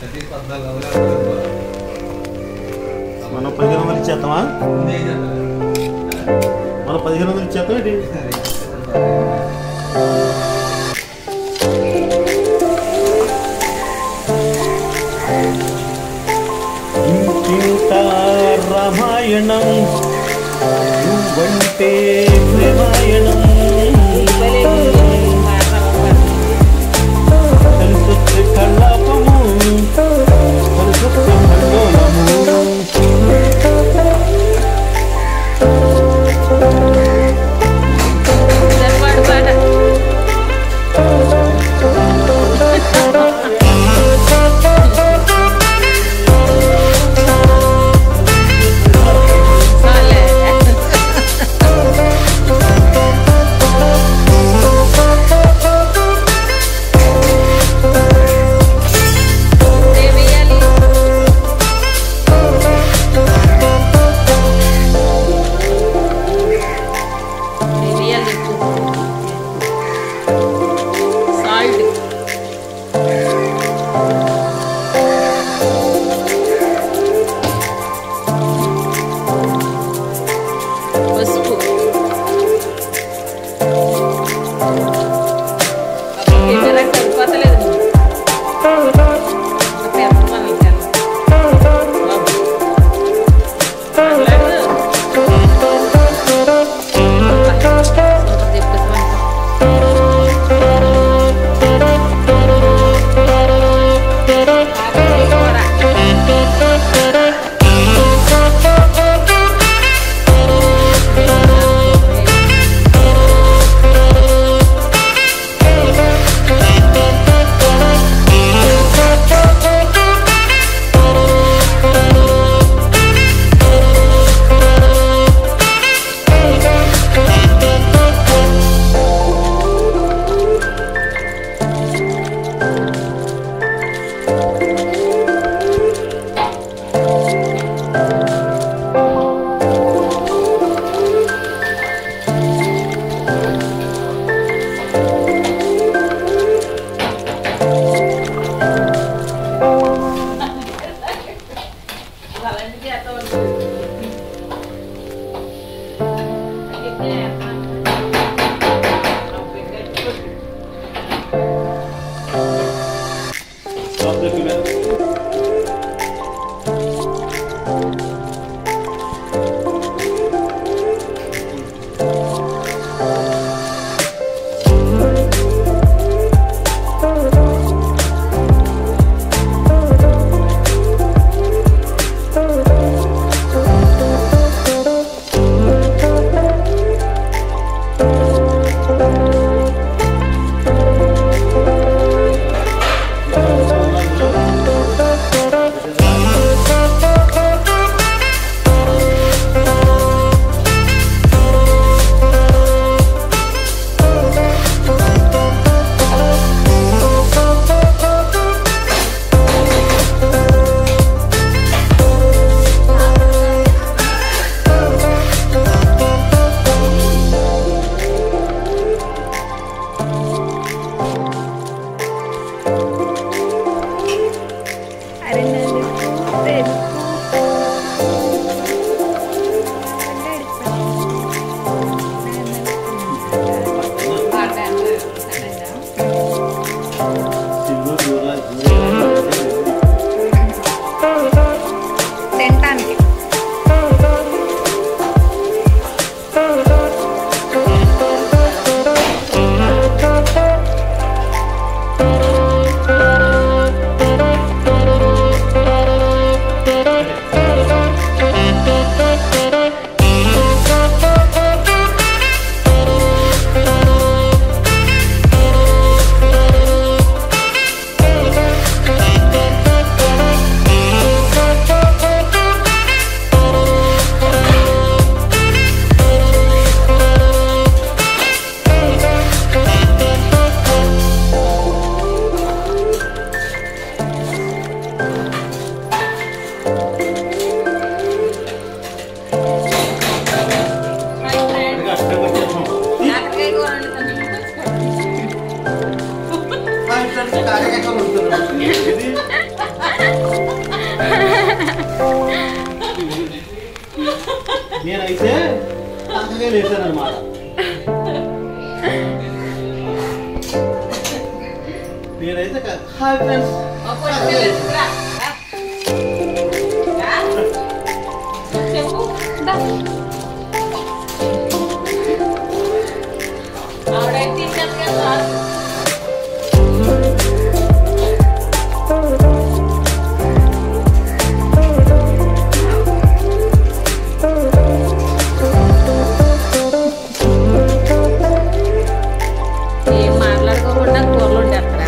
సతీష్ పద్నాలుగు వందలు మనం పదిహేను వందలు ఇచ్చేస్తామా మనం పదిహేను వందలు ఇచ్చేస్తాం ఏంటి ఇంటింట రామాయణం నువ్వంటే ప్రేమాయణం కలిసొచ్చే కళ్ళాపము కలిసొచ్చే కల్లోలము పాడు పాట చాలే ఏమేయాలి ఏమేయాలి చెప్పు సాల్ట్ పసుపు కెమెరా సరిపోతలేదు Stop the camera. సిల్వర్ దూరా తినటానికి కాకరకాయ కూర వండుతాను ఇది నేనైతే చక్కగా లేచాను అనమాట నేనైతే క- హాయ్ ఫ్రెండ్స్ మా పొట్టి తెలుసురా. రా. రా. చెప్పు దా. ఆవిడైతే తింటాను కదా ఏం మాట్లాడుకోకుండా కూరలు వండేస్తారా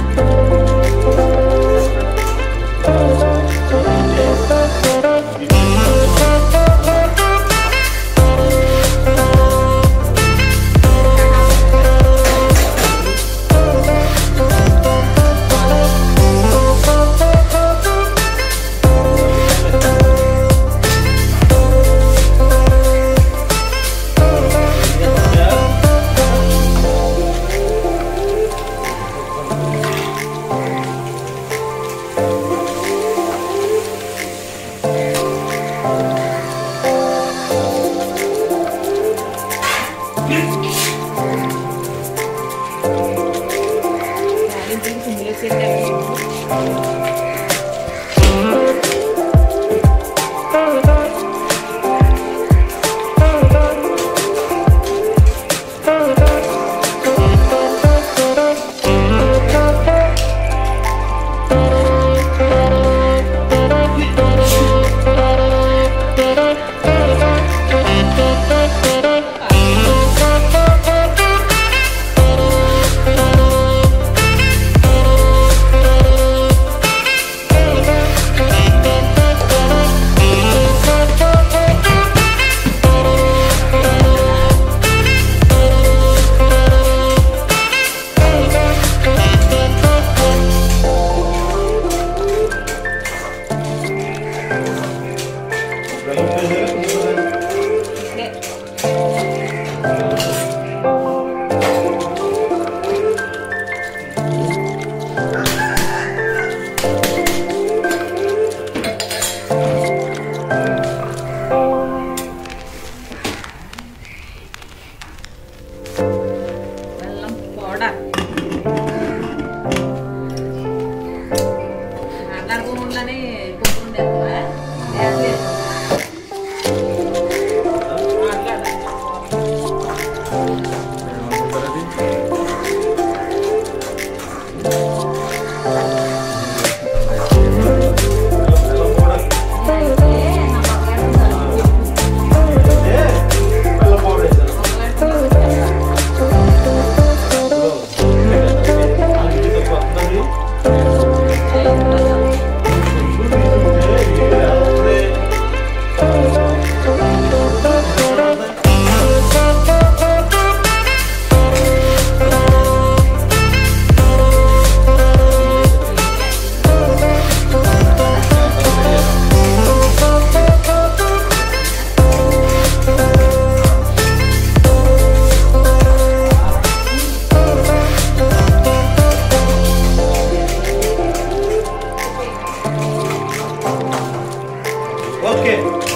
ఇంటికి సింగిల్ బెల్లం పౌడర్ మాట్లాడుకోకుండానే కుక్కలు ఉండేస్తావా లేదు మాట్లాడాలి అయితే నా పక్కన ఓకే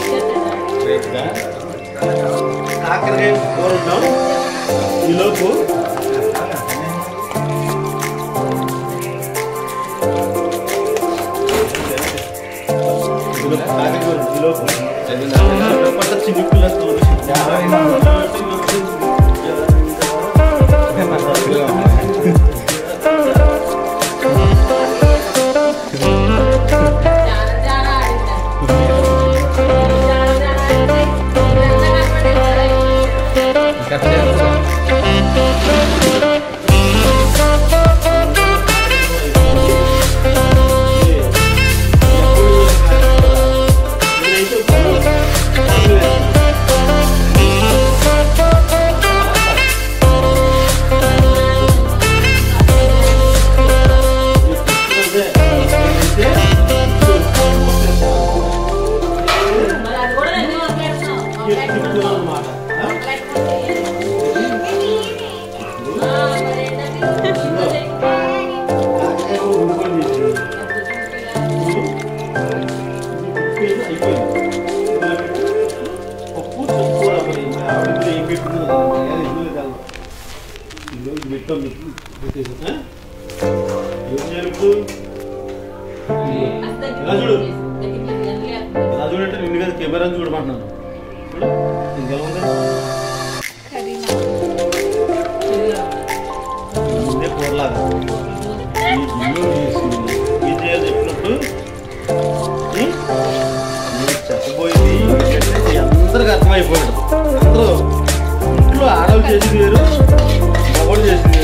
కాకరకాయ కూర ఉన్నాం ఈలోపు ఈలోపు కాకరకాయ కూర ఈలోపు పట్ట చినుకులు చాలా చాలా ఆడిందా చాలా చాలా ఆడింది మరి అది కూడా నేను వదిలేస్తున్నావు. వదిలేస్తున్నావు. వదిలేకపోతే ఇది పెట్టాం మీకు పెట్టేసి ఆ? ఏం చేయాలి ఇప్పుడు అంత ఇలా చూడు. దగ్గరికి వెళ్ళి ఎలా చూడంటే నిన్ను కదా కెమెరా చూడమంటున్నాను చూడు ఇంకెలా ఉంది ముందే కూరలాగా ఈ జిల్లు ఈ చేయాలి చెప్పినప్పుడు ఉం? నేను చెప్పబోయింది ఏంటంటే అందరికి అర్థమైపోయాడు అందరూ ఇంట్లో ఆడవాళ్ళు చేసింది వేరు మగవాళ్ళు చేసింది